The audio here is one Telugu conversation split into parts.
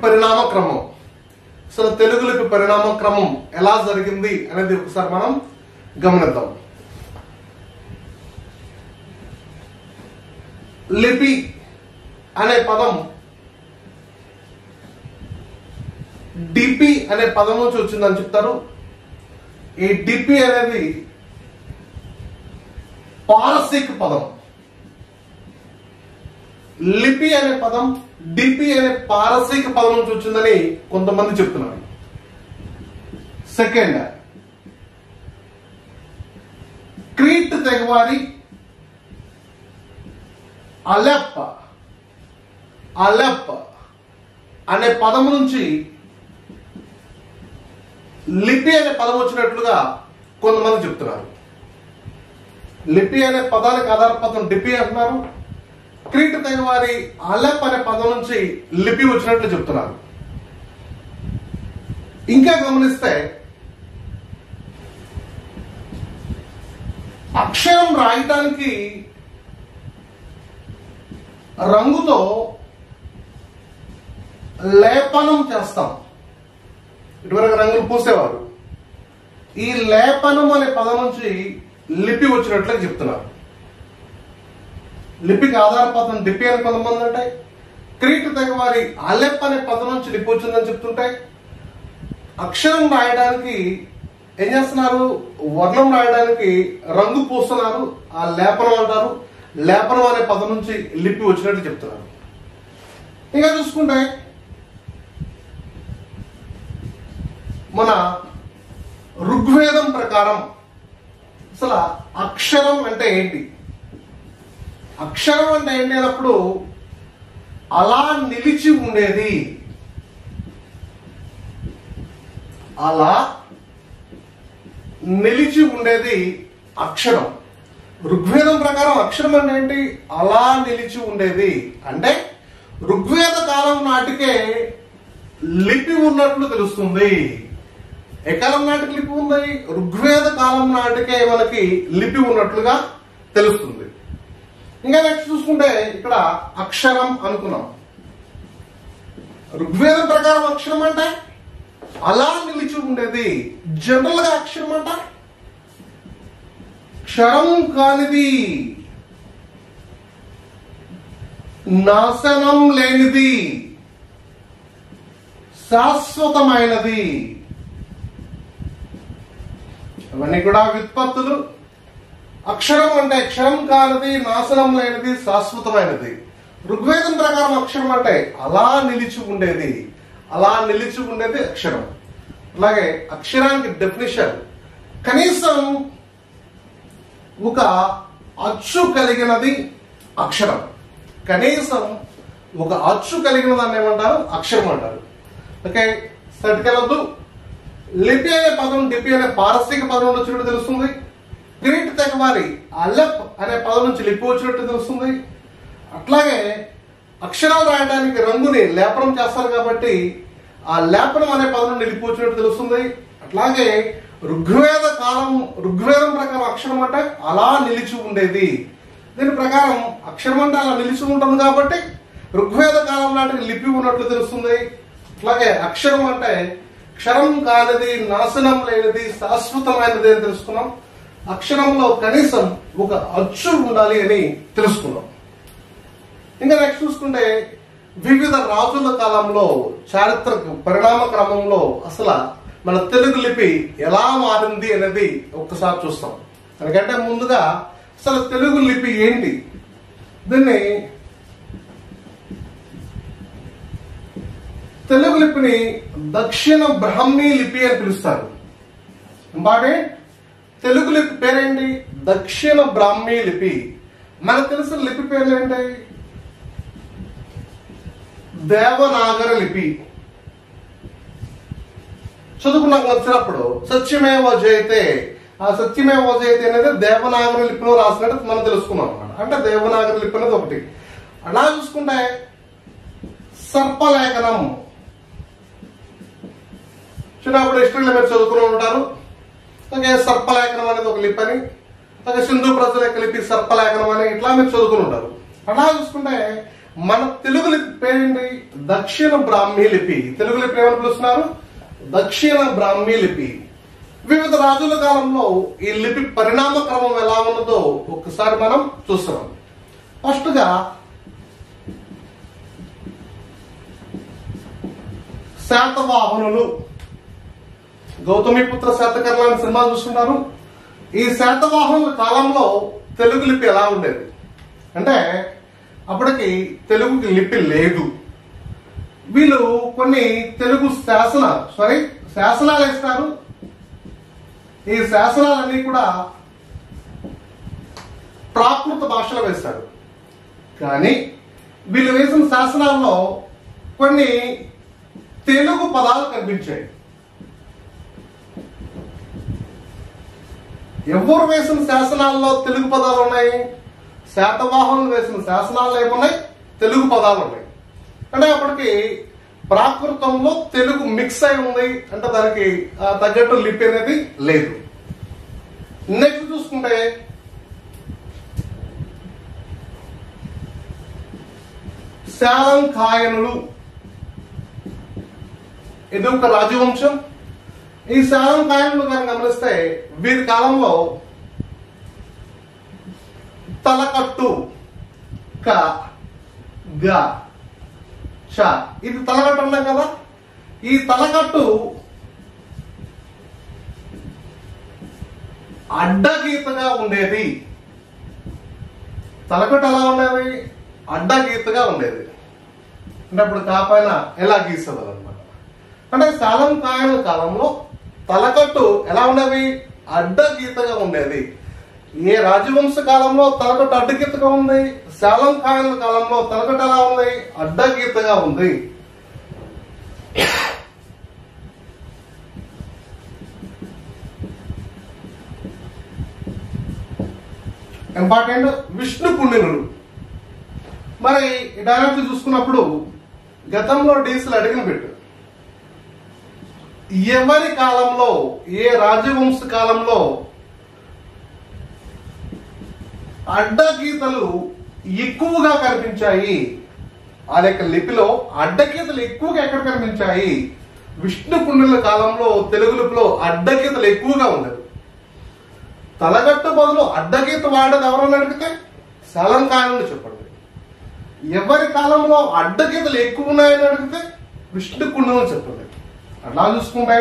పరిణామ క్రమం అసలు తెలుగు లిపి పరిణామ క్రమం ఎలా జరిగింది అనేది ఒకసారి మనం గమనిద్దాం లిపి అనే పదం డిపి అనే పదం నుంచి వచ్చిందని చెప్తారు ఈ డిపి అనేది పారసీక పదం లిపి అనే పదం డిపి అనే పారసీక పదం నుంచి వచ్చిందని కొంతమంది చెప్తున్నారు సెకండ్ క్రీట్ తెగవారి అలెప్ అలెప్ అనే పదం నుంచి లిపి అనే పదం వచ్చినట్లుగా కొంతమంది చెప్తున్నారు లిపి అనే పదానికి ఆధార పదం డిపి అంటున్నారు క్రీట్ తెగవారి అలెప్ అనే పదం నుంచి లిపి వచ్చినట్లు చెప్తున్నారు ఇంకా గమనిస్తే అక్షరం రాయటానికి రంగుతో లేపనం చేస్తాం ఇటువరకు రంగులు పూసేవారు ఈ లేపనం అనే పదం నుంచి లిపి వచ్చినట్లు చెప్తున్నారు లిపికి ఆధార పదం లిపి అని కొంతమంది ఉంటాయి క్రీట్ తెగవారి అలెప్ అనే పదం నుంచి లిపి వచ్చిందని చెప్తుంటాయి అక్షరం రాయడానికి ఏం చేస్తున్నారు వర్ణం రాయడానికి రంగు పూస్తున్నారు ఆ లేపనం అంటారు లేపనం అనే పదం నుంచి లిపి వచ్చినట్టు చెప్తున్నారు ఇంకా చూసుకుంటే మన ఋగ్వేదం ప్రకారం అసలు అక్షరం అంటే ఏంటి అక్షరం అంటే ఏంటి అన్నప్పుడు అలా నిలిచి ఉండేది అలా నిలిచి ఉండేది అక్షరం ఋగ్వేదం ప్రకారం అక్షరం అంటే ఏంటి అలా నిలిచి ఉండేది అంటే ఋగ్వేద కాలం నాటికే లిపి ఉన్నట్లు తెలుస్తుంది ఏ కాలం నాటికి లిపి ఉంది ఋగ్వేద కాలం నాటికే మనకి లిపి ఉన్నట్లుగా తెలుస్తుంది ఇంకా నెక్స్ట్ చూసుకుంటే ఇక్కడ అక్షరం అనుకున్నాం ఋగ్వేదం ప్రకారం అక్షరం అంటే అలా నిలిచి ఉండేది జనరల్ గా అక్షరం అంట క్షరం కానిది నాశనం లేనిది శాశ్వతమైనది అవన్నీ కూడా వ్యుత్పత్తులు అక్షరం అంటే క్షరం కానిది నాశనం లేనిది శాశ్వతమైనది ఋగ్వేదం ప్రకారం అక్షరం అంటే అలా నిలిచి ఉండేది అలా నిలిచి ఉండేది అక్షరం అలాగే అక్షరానికి డెఫినిషన్ కనీసం ఒక అచ్చు కలిగినది అక్షరం కనీసం ఒక అచ్చు కలిగిన దాన్ని ఏమంటారు అక్షరం అంటారు ఓకే సటికెళ్ళద్దు లిపి అనే పదం డిపి అనే పారసీక పదం నుంచి వచ్చినట్టు తెలుస్తుంది గ్రీట్ తెగవారి అలెప్ అనే పదం నుంచి లిపి వచ్చినట్టు తెలుస్తుంది అట్లాగే అక్షరాలు రాయడానికి రంగుని లేపనం చేస్తారు కాబట్టి ఆ లేపనం అనే పదం నుండి లిపి వచ్చినట్టు తెలుస్తుంది అట్లాగే ఋగ్వేద కాలం ఋగ్వేదం ప్రకారం అక్షరం అంటే అలా నిలిచి ఉండేది దీని ప్రకారం అక్షరం అంటే అలా నిలిచి ఉంటుంది కాబట్టి ఋగ్వేద కాలం నాటికి లిపి ఉన్నట్లు తెలుస్తుంది అట్లాగే అక్షరం అంటే క్షరం కానిది నాశనం లేనిది శాశ్వతమైనది అని తెలుసుకున్నాం అక్షరంలో కనీసం ఒక అచ్చు ఉండాలి అని తెలుసుకున్నాం ఇంకా నెక్స్ట్ చూసుకుంటే వివిధ రాజుల కాలంలో చారిత్రక పరిణామ క్రమంలో అసలు మన తెలుగు లిపి ఎలా మారింది అనేది ఒక్కసారి చూస్తాం ఎందుకంటే ముందుగా అసలు తెలుగు లిపి ఏంటి దీన్ని తెలుగు లిపిని దక్షిణ బ్రాహ్మీ లిపి అని పిలుస్తారు ఇంపార్టెంట్ తెలుగు లిపి పేరేంటి దక్షిణ బ్రాహ్మీ లిపి మనకు తెలిసిన లిపి పేర్లు ఏంటి దేవనాగర లిపి చదువుకున్నాక వచ్చినప్పుడు సత్యమేవ జయతే ఆ సత్యమేవ జయతే అనేది దేవనాగరి లిపిలో రాసినట్టు మనం తెలుసుకున్నాం అనమాట అంటే దేవనాగరి లిపి అనేది ఒకటి అలా చూసుకుంటే సర్పలేఖనం చిన్నప్పుడు హిస్టరీలో మీరు చదువుకుని ఉంటారు అలాగే సర్పలేఖనం అనేది ఒక లిపి అని అలాగే సింధు ప్రజల యొక్క లిపి సర్పలేఖనం అని ఇట్లా మీరు చదువుకుని ఉంటారు అలా చూసుకుంటే మన తెలుగు లిపి పేరేంటి దక్షిణ బ్రాహ్మీ లిపి తెలుగు లిపి ఏమని పిలుస్తున్నారు దక్షిణ బ్రాహ్మీ లిపి వివిధ రాజుల కాలంలో ఈ లిపి పరిణామ క్రమం ఎలా ఉన్నదో ఒక్కసారి మనం చూస్తున్నాం ఫస్ట్ గా శాతవాహనులు గౌతమిపుత్ర శాతకర్ణ అనే సినిమా చూస్తున్నారు ఈ శాతవాహనుల కాలంలో తెలుగు లిపి ఎలా ఉండేది అంటే అప్పటికి తెలుగుకి లిపి లేదు వీళ్ళు కొన్ని తెలుగు శాసన సారీ శాసనాలు ఇస్తారు ఈ శాసనాలన్నీ కూడా ప్రాకృత భాషలో వేస్తారు కానీ వీళ్ళు వేసిన శాసనాల్లో కొన్ని తెలుగు పదాలు కనిపించాయి ఎవరు వేసిన శాసనాల్లో తెలుగు పదాలు ఉన్నాయి శాతవాహనులు వేసిన శాసనాల్లో ఏమున్నాయి తెలుగు పదాలు ఉన్నాయి అంటే అప్పటికి ప్రాకృతంలో తెలుగు మిక్స్ అయి ఉంది అంటే దానికి ఆ, తగ్గట్టు లిపి అనేది లేదు నెక్స్ట్ చూసుకుంటే శాలంకాయనులు ఇది ఒక రాజవంశం ఈ శాలంకాయనులు కనుక గమనిస్తే వీరి కాలంలో తలకట్టు క గ చ ఇది తలకట్టు ఉన్నాం కదా ఈ తలకట్టు అడ్డగీతగా ఉండేది తలకట్టు ఎలా ఉండేది అడ్డగీతగా ఉండేది అంటే అప్పుడు కాపైన ఎలా గీస్తుంది అనమాట అంటే శాలం కాయల కాలంలో తలకట్టు ఎలా ఉండేది అడ్డగీతగా ఉండేది ఏ రాజవంశ కాలంలో తలకట్టు అడ్డగీతగా ఉంది శాలం కాయల కాలంలో తలకట్టు ఎలా ఉంది అడ్డగీతగా ఉంది ఇంపార్టెంట్ విష్ణు పుణ్యునుడు మరి డైరెక్ట్ చూసుకున్నప్పుడు గతంలో డీసీలు అడిగిన పెట్టు ఎవరి కాలంలో ఏ రాజవంశ కాలంలో అడ్డగీతలు ఎక్కువగా కనిపించాయి ఆ యొక్క లిపిలో అడ్డగీతలు ఎక్కువగా ఎక్కడ కనిపించాయి విష్ణు పుణ్యుల కాలంలో తెలుగు లిపిలో అడ్డగీతలు ఎక్కువగా ఉండదు తలగట్టు బదులు అడ్డగీత వాడేది ఎవరని అడిగితే సలంకాయని చెప్పండి ఎవరి కాలంలో అడ్డగీతలు ఎక్కువ ఉన్నాయని అడిగితే విష్ణు కుండలు చెప్పండి అట్లా చూసుకుంటే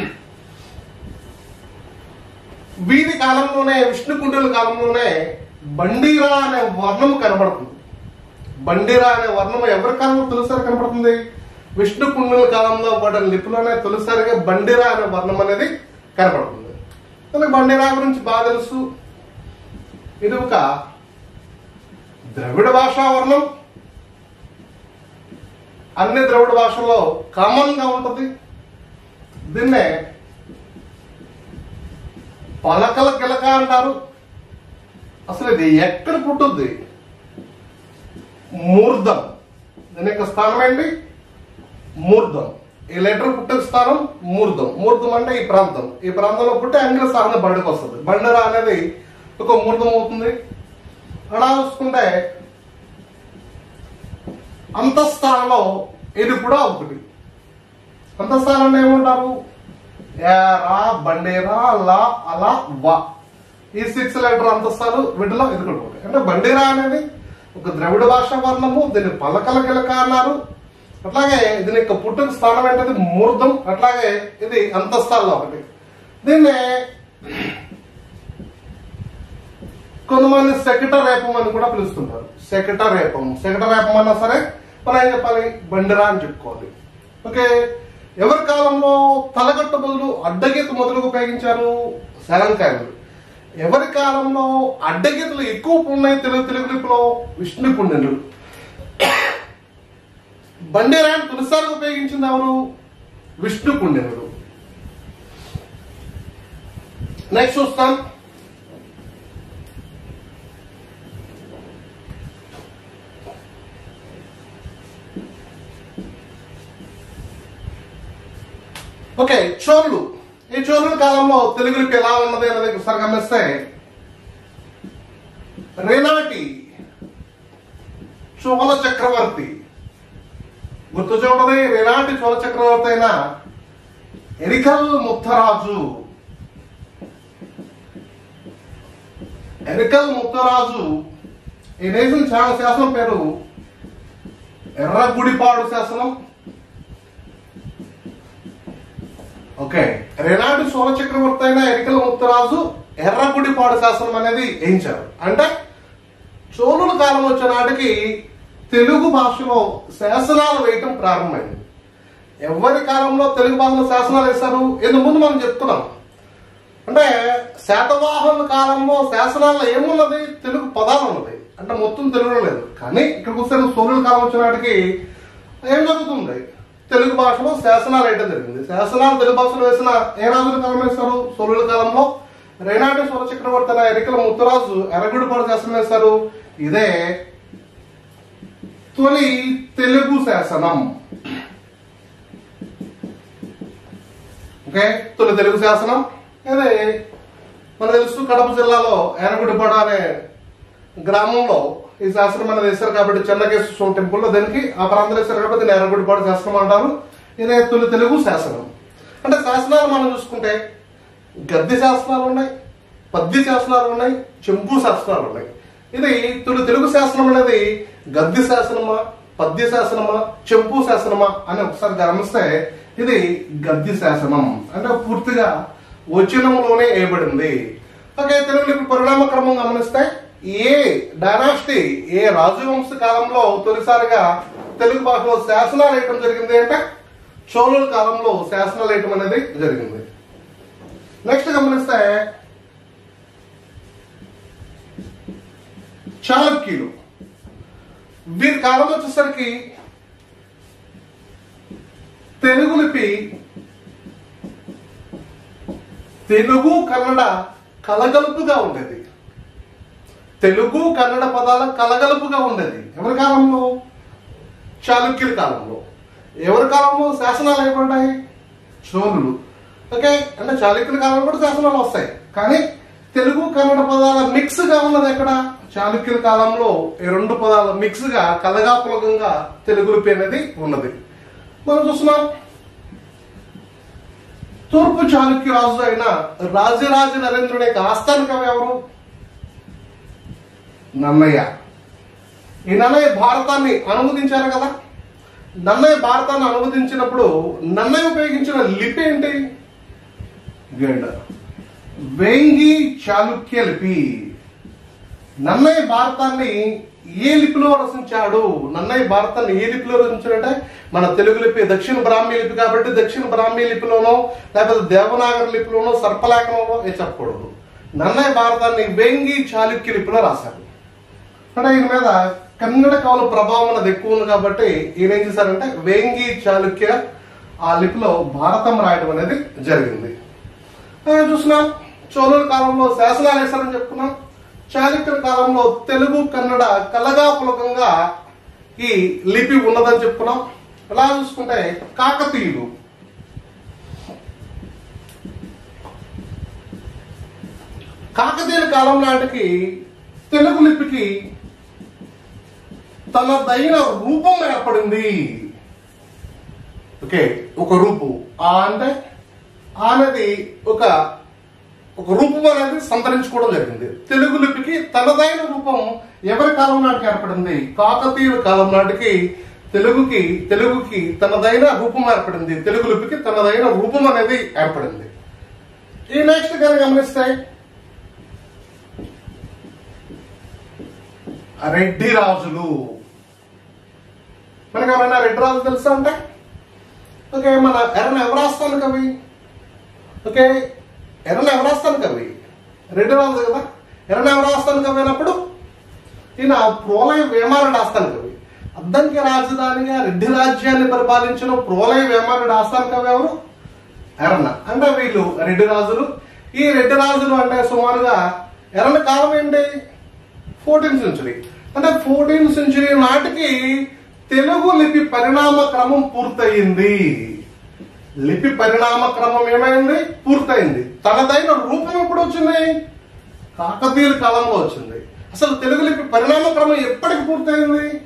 వీరి కాలంలోనే విష్ణు కుండల కాలంలోనే బండీరా అనే వర్ణం కనబడుతుంది బండీరా అనే వర్ణం ఎవరి కాలంలో తొలిసారి కనబడుతుంది విష్ణు కుండల కాలంలో పడిన లిపిలోనే తొలిసారిగా బండీరా అనే వర్ణం అనేది కనబడుతుంది మనకి బండీరా గురించి బాగా తెలుసు ఇది ఒక ద్రవిడ భాషా వర్ణం అన్ని ద్రవిడ భాషల్లో కామన్ గా ఉంటుంది దీన్నే పలకల గిలక అంటారు అసలు ఇది ఎక్కడ పుట్టుద్ది మూర్ధం దీని యొక్క స్థానం ఏంటి మూర్ధం ఈ లెటర్ పుట్టిన స్థానం మూర్ధం మూర్ధం అంటే ఈ ప్రాంతం ఈ ప్రాంతంలో పుట్టి అంగిల స్థానం బండికి వస్తుంది బండర అనేది ఒక మూర్ధం అవుతుంది అలా చూసుకుంటే అంతఃస్థానంలో ఇది కూడా ఒకటి అంతఃస్థానంలో ఏమంటారు రా బండేరా లా అలా వా ఈ సిక్స్ లెటర్ అంతస్తాలు వీటిలో ఇది కూడా ఒకటి అంటే బండేరా అనేది ఒక ద్రవిడ భాష వర్ణము దీన్ని పలకల గిలక అన్నారు అట్లాగే దీని యొక్క పుట్టుక స్థానం ఏంటది మూర్ధం అట్లాగే ఇది అంతస్తాల్లో ఒకటి దీన్ని కొంతమంది సెకట రేపం అని కూడా పిలుస్తుంటారు సెకట రేపం సెకట రేపం అన్నా సరే మనం ఏం చెప్పాలి బండిరా అని చెప్పుకోవాలి ఓకే ఎవరి కాలంలో తలగట్టు బదులు అడ్డగీత మొదలుగా ఉపయోగించారు శరంకాయలు ఎవరి కాలంలో అడ్డగీతలు ఎక్కువ ఉన్నాయి తెలుగు తెలుగు లిపిలో విష్ణు పుణ్యులు బండేరాన్ని తొలిసారి ఉపయోగించింది ఎవరు విష్ణు పుణ్యుడు నెక్స్ట్ చూస్తాం ఓకే చోళులు ఈ చోళుల కాలంలో తెలుగు లిపి ఎలా ఉన్నది అనేది ఒకసారి గమనిస్తే రేనాటి చోళ చక్రవర్తి గుర్తు చూడది ఈనాటి చోళ చక్రవర్తి అయిన ఎరికల్ ముత్తరాజు ఎరికల్ ముత్తరాజు ఈ వేసిన శా- శాసనం పేరు ఎర్రగుడిపాడు శాసనం ఓకే రేనాటి సోల చక్రవర్తి అయిన ఎరికల ముత్తరాజు ఎర్రగుడిపాడు శాసనం అనేది వేయించారు అంటే చోళుల కాలం వచ్చే నాటికి తెలుగు భాషలో శాసనాలు వేయటం ప్రారంభమైంది ఎవరి కాలంలో తెలుగు భాషలో శాసనాలు వేశారు ఇందు ముందు మనం చెప్తున్నాం అంటే శాతవాహనుల కాలంలో శాసనాల్లో ఏమున్నది తెలుగు పదాలు ఉన్నది అంటే మొత్తం తెలుగులో లేదు కానీ ఇక్కడికి వస్తే సోనుల కాలం వచ్చిన నాటికి ఏం జరుగుతుంది తెలుగు భాషలో శాసనాలు వేయడం జరిగింది శాసనాలు తెలుగు భాషలో వేసిన ఏ రాజుల కాలం వేస్తారు సోనుల కాలంలో రేనాటి సోర చక్రవర్తి అయిన ఎరికల ముత్తరాజు ఎర్రగుడిపాడు శాసనం వేశారు ఇదే తొలి తెలుగు శాసనం ఓకే తొలి తెలుగు శాసనం అదే మన తెలుసు కడప జిల్లాలో ఎర్రగుడిపాడు అనే గ్రామంలో ఈ శాసనం అనేది వేశారు కాబట్టి చెన్నకేశ్వర స్వామి టెంపుల్లో దీనికి ఆ ప్రాంతంలో వేశారు కాబట్టి దీన్ని ఎర్రగుడిపాడు శాసనం అంటారు ఇదే తొలి తెలుగు శాసనం అంటే శాసనాలు మనం చూసుకుంటే గద్య శాసనాలు ఉన్నాయి పద్య శాసనాలు ఉన్నాయి చెంపు శాసనాలు ఉన్నాయి ఇది తొలి తెలుగు శాసనం అనేది గద్య శాసనమా పద్య శాసనమా చెంపు శాసనమా అని ఒకసారి గమనిస్తే ఇది గద్య శాసనం అంటే పూర్తిగా వచనంలోనే వేయబడింది ఓకే తెలుగు లిపి పరిణామ క్రమం గమనిస్తే ఏ డైనాస్టీ ఏ రాజవంశ కాలంలో తొలిసారిగా తెలుగు భాషలో శాసనాలు వేయటం జరిగింది అంటే చోళుల కాలంలో శాసనాలు వేయటం అనేది జరిగింది నెక్స్ట్ గమనిస్తే చాళుక్యులు వీరి కాలం వచ్చేసరికి తెలుగు లిపి తెలుగు కన్నడ కలగలుపుగా ఉండేది తెలుగు కన్నడ పదాల కలగలుపుగా ఉండేది ఎవరి కాలంలో చాళుక్యుల కాలంలో ఎవరి కాలంలో శాసనాలు ఏర్పడ్డాయి చోళులు ఓకే అంటే చాళుక్యుల కాలంలో కూడా శాసనాలు వస్తాయి కానీ తెలుగు కన్నడ పదాల మిక్స్ గా ఉన్నది ఎక్కడ చాళుక్యుల కాలంలో ఈ రెండు పదాల మిక్స్ గా కలగాపులకంగా తెలుగు లిపి అనేది ఉన్నది మనం చూస్తున్నాం తూర్పు చాళుక్య రాజు అయిన రాజరాజ నరేంద్రుని యొక్క ఆస్థాన కవి ఎవరు నన్నయ్య ఈ నన్నయ్య భారతాన్ని అనువదించారు కదా నన్నయ్య భారతాన్ని అనువదించినప్పుడు నన్నయ్య ఉపయోగించిన లిపి ఏంటి గండ వేంగి చాళుక్య లిపి నన్నయ్య భారతాన్ని ఏ లిపిలో రచించాడు నన్నయ్య భారతాన్ని ఏ లిపిలో రచించాడంటే మన తెలుగు లిపి దక్షిణ బ్రాహ్మీ లిపి కాబట్టి దక్షిణ బ్రాహ్మీ లిపిలోనో లేకపోతే దేవనాగరి లిపిలోనో సర్పలేఖనంలో ఏ చెప్పకూడదు నన్నయ్య భారతాన్ని వేంగి చాళుక్య లిపిలో రాశారు అంటే ఈయన మీద కన్నడ కవుల ప్రభావం అనేది ఎక్కువ ఉంది కాబట్టి ఈయన ఏం చేశారంటే వేంగి చాళుక్య ఆ లిపిలో భారతం రాయడం అనేది జరిగింది ఆ, చూస్తున్నాం చోళుల కాలంలో శాసనాలు వేశారని చెప్పుకున్నాం చాళుక్యుల కాలంలో తెలుగు కన్నడ కలగాపులకంగా ఈ లిపి ఉన్నదని చెప్పుకున్నాం ఇలా చూసుకుంటే కాకతీయులు కాకతీయుల కాలం నాటికి తెలుగు లిపికి తనదైన రూపం ఏర్పడింది ఓకే ఒక రూపు ఆ అంటే ఆ అనేది ఒక ఒక రూపం అనేది సంతరించుకోవడం జరిగింది తెలుగు లిపికి తనదైన రూపం ఎవరి కాలం నాటికి ఏర్పడింది కాకతీయుల కాలం నాటికి తెలుగుకి తెలుగుకి తనదైన రూపం ఏర్పడింది తెలుగు లిపికి తనదైన రూపం అనేది ఏర్పడింది ఈ నెక్స్ట్ కనుక గమనిస్తే రెడ్డి రాజులు మనకి ఏమైనా రెడ్డి రాజు తెలుసా అంటే ఓకే మన ఎర్రన ఎవరాస్తాను కవి ఓకే ఎర్రన ఎవరాస్తాను కవి రెడ్డి రాజు కదా ఎర్రన ఎవరాస్తాను కవి అయినప్పుడు ఈయన ప్రోలయ వేమారుడు ఆస్థాన కవి అద్దంకి రాజధానిగా రెడ్డి రాజ్యాన్ని పరిపాలించిన ప్రోలయ వేమారుడు ఆస్థాన కవి ఎవరు ఎర్రన అంటే వీళ్ళు రెడ్డి రాజులు ఈ రెడ్డి రాజులు అంటే సుమారుగా ఎర్రన కాలం ఏంటి ఫోర్టీన్త్ సెంచురీ అంటే ఫోర్టీన్త్ సెంచురీ నాటికి తెలుగు లిపి పరిణామ క్రమం పూర్తయింది లిపి పరిణామ క్రమం ఏమైంది పూర్తయింది తనదైన రూపం ఎప్పుడు వచ్చింది కాకతీయుల కాలంలో వచ్చింది అసలు తెలుగు లిపి పరిణామ క్రమం ఎప్పటికి పూర్తయింది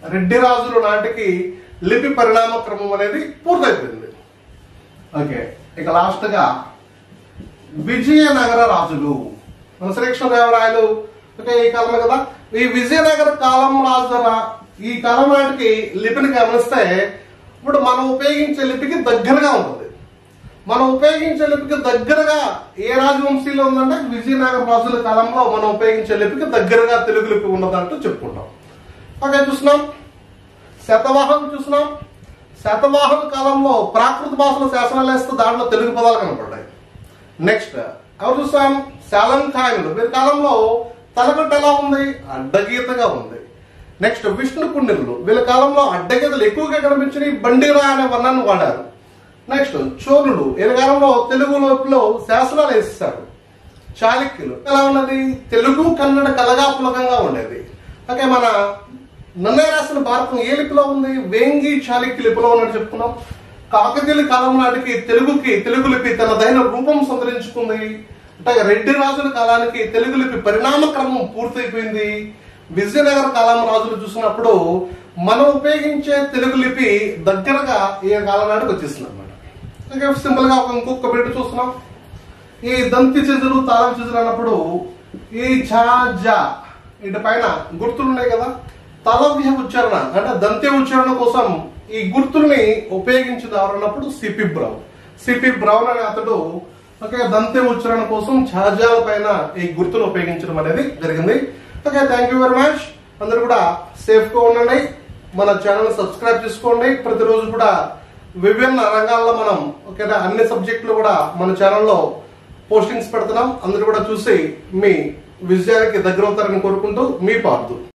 రెడ్డి రాజుల నాటికి లిపి పరిణామ క్రమం అనేది పూర్తయిపోయింది ఓకే ఇక లాస్ట్ గా విజయనగర రాజులు మన శ్రీకృష్ణదేవరాయలు ఓకే ఈ కాలమే కదా ఈ విజయనగర కాలం రాజుల ఈ కాలం నాటికి లిపిని గమనిస్తే ఇప్పుడు మనం ఉపయోగించే లిపికి దగ్గరగా ఉంటుంది మనం ఉపయోగించే లిపికి దగ్గరగా ఏ రాజవంశీలో ఉందంటే విజయనగర రాజుల కాలంలో మనం ఉపయోగించే లిపికి దగ్గరగా తెలుగు లిపి ఉన్నదంటూ చెప్పుకుంటాం ఓకే చూస్తున్నాం శతవాహనం చూస్తున్నాం శతవాహన కాలంలో ప్రాకృత భాషలో శాసనాలు వేస్తే దాంట్లో తెలుగు పదాలు కనపడ్డాయి నెక్స్ట్ ఎవరు చూస్తాం శాలంకాయనులు వీరి కాలంలో తలకట్టు ఎలా ఉంది అడ్డగీతగా ఉంది నెక్స్ట్ విష్ణు పుణ్యులు వీళ్ళ కాలంలో అడ్డగీతలు ఎక్కువగా కనిపించినాయి బండిరా అనే వర్ణాన్ని వాడారు నెక్స్ట్ చోళుడు వీళ్ళ కాలంలో తెలుగు లోపులో శాసనాలు వేసేసారు చాళుక్యులు ఎలా ఉన్నది తెలుగు కన్నడ కలగాపులకంగా ఉండేది ఓకే మన నన్నయ్య రాసిన భారతం ఏ లిపిలో ఉంది వేంగి చాళుక్య లిపిలో ఉన్నట్టు చెప్పుకున్నాం కాకతీయుల కాలం నాటికి తెలుగుకి తెలుగు లిపి తనదైన రూపం సంతరించుకుంది అంటే రెడ్డి రాజుల కాలానికి తెలుగు లిపి పరిణామ క్రమం పూర్తయిపోయింది విజయనగర కాలం రాజులు చూసినప్పుడు మనం ఉపయోగించే తెలుగు లిపి దగ్గరగా ఈ కాలం నాటికి వచ్చేసింది అనమాట సింపుల్ గా ఒక ఇంకొక బిడ్డ చూస్తున్నాం ఈ దంతి చెదురు తాళం చెదురు అన్నప్పుడు ఈ ఛా జా ఇటు పైన గుర్తులు ఉన్నాయి కదా తలవ్య ఉచ్చారణ అంటే దంత్య ఉచ్చారణ కోసం ఈ గుర్తుల్ని ఉపయోగించేదారు అన్నప్పుడు సిపి బ్రౌన్ సిపి బ్రౌన్ అనే అతడు ఓకే దంత్య ఉచ్చారణ కోసం ఛాజాల పైన ఈ గుర్తులు ఉపయోగించడం అనేది జరిగింది okay thank you very much అందరూ కూడా సేఫ్ గా ఉండండి మన ఛానల్ సబ్స్క్రైబ్ చేసుకోండి ప్రతిరోజు కూడా విభిన్న రంగాల్లో మనం ఓకేనా అన్ని సబ్జెక్టులు కూడా మన ఛానల్లో పోస్టింగ్స్ పెడుతున్నాం అందరూ కూడా చూసి మీ విజయానికి దగ్గర అవుతారని కోరుకుంటూ మీ పార్దు